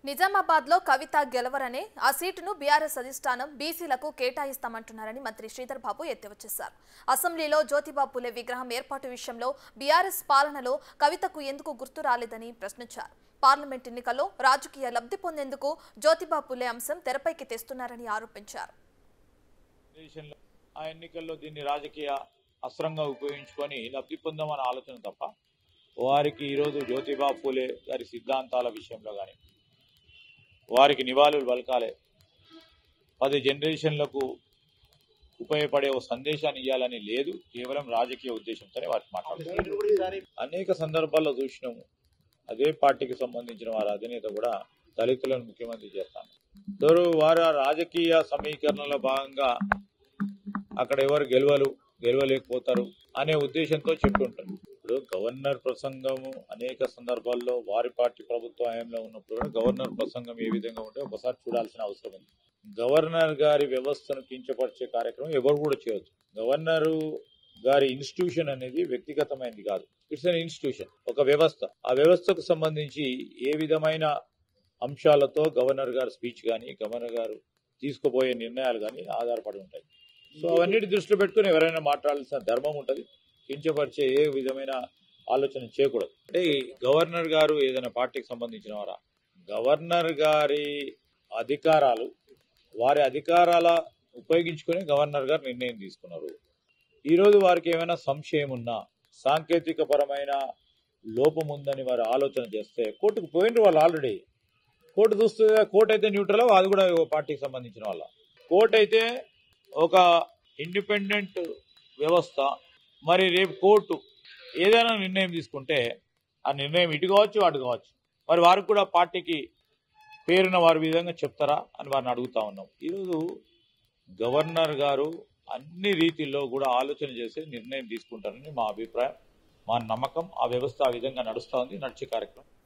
నిజామాబాద్ లో కవిత గెలవరనే ఆ సీటును బీఆర్ఎస్ అధిష్టానం బీసీలకు కేటాయిస్తామంటున్నారని మంత్రి శ్రీధర్ బాబు ఎత్తివచ్చేశారు అసెంబ్లీలో జ్యోతిబా పులే విగ్రహం ఏర్పాటు విషయంలో బీఆర్ఎస్ పాలనలో కవితకు ఎందుకు గుర్తు రాలేదని ప్రశ్నించారు పార్లమెంట్ ఎన్నికల్లో రాజకీయ లబ్ధి పొందేందుకు జ్యోతిబా పులే అంశం తెరపైకి తెస్తున్నారని ఆరోపించారు దేశంలో ఆ ఎన్నికల్లో దీన్ని రాజకీయ అస్త్రంగా ఉపయోగించుకొని లబ్ధి పొందామన్న ఆలోచన తప్ప వారికి ఈరోజు జ్యోతిబా పూలే గారి సిద్ధాంతాల విషయంలో కానీ వారికి నివాళులు పలకాలే పది జనరేషన్లకు ఉపయోగపడే ఒక సందేశాన్ని ఇవ్వాలని లేదు కేవలం రాజకీయ ఉద్దేశంతోనే వారికి మాట్లాడుతున్నారు అనేక సందర్భాల్లో చూసినాము అదే పార్టీకి సంబంధించిన వారి అధినేత కూడా దళితులను ముఖ్యమంత్రి చేస్తాను ఎవరు వారు ఆ రాజకీయ సమీకరణలో భాగంగా అక్కడ ఎవరు గెలవలు గెలవలేకపోతారు అనే ఉద్దేశంతో చెప్తుంటారు ఇప్పుడు గవర్నర్ ప్రసంగము అనేక సందర్భాల్లో వారి పార్టీ ప్రభుత్వ హయాంలో ఉన్నప్పుడు కూడా గవర్నర్ ప్రసంగం ఏ విధంగా ఉంటే ఒకసారి చూడాల్సిన అవసరం ఉంది గవర్నర్ గారి వ్యవస్థను కించపరిచే కార్యక్రమం ఎవరు కూడా చేయొచ్చు గవర్నరు గారి ఇన్స్టిట్యూషన్ అనేది వ్యక్తిగతమైనది కాదు ఇట్స్ అన్ ఇన్స్టిట్యూషన్ ఒక వ్యవస్థ ఆ వ్యవస్థకు సంబంధించి ఏ విధమైన అంశాలతో గవర్నర్ గారి స్పీచ్ కానీ గవర్నర్ గారు తీసుకుపోయే నిర్ణయాలు కానీ ఆధారపడి ఉంటాయి సో అవన్నిటి దృష్టిలో పెట్టుకుని ఎవరైనా మాట్లాడాల్సిన ధర్మం ఉంటుంది కించపరిచే ఏ విధమైన ఆలోచన చేయకూడదు అంటే ఈ గవర్నర్ గారు ఏదైనా పార్టీకి సంబంధించిన వారా గవర్నర్ గారి అధికారాలు వారి అధికారాల ఉపయోగించుకొని గవర్నర్ గారు నిర్ణయం తీసుకున్నారు ఈరోజు వారికి ఏమైనా సంశయం ఉన్నా సాంకేతిక పరమైన లోపం ఉందని వారు ఆలోచన చేస్తే కోర్టుకు పోయినరు వాళ్ళు ఆల్రెడీ కోర్టు చూస్తే కోర్టు అయితే న్యూట్రల్ అది కూడా ఓ పార్టీకి సంబంధించిన వాళ్ళ కోర్టు అయితే ఒక ఇండిపెండెంట్ వ్యవస్థ మరి రేపు కోర్టు ఏదైనా నిర్ణయం తీసుకుంటే ఆ నిర్ణయం ఇటు కావచ్చు అటు కావచ్చు మరి వారికి కూడా పార్టీకి పేరున వారి విధంగా చెప్తారా అని వారిని అడుగుతా ఉన్నాం ఈరోజు గవర్నర్ గారు అన్ని రీతిల్లో కూడా ఆలోచన చేసి నిర్ణయం తీసుకుంటారని మా అభిప్రాయం మా నమ్మకం ఆ వ్యవస్థ ఆ విధంగా నడుస్తూ ఉంది నడిచే కార్యక్రమం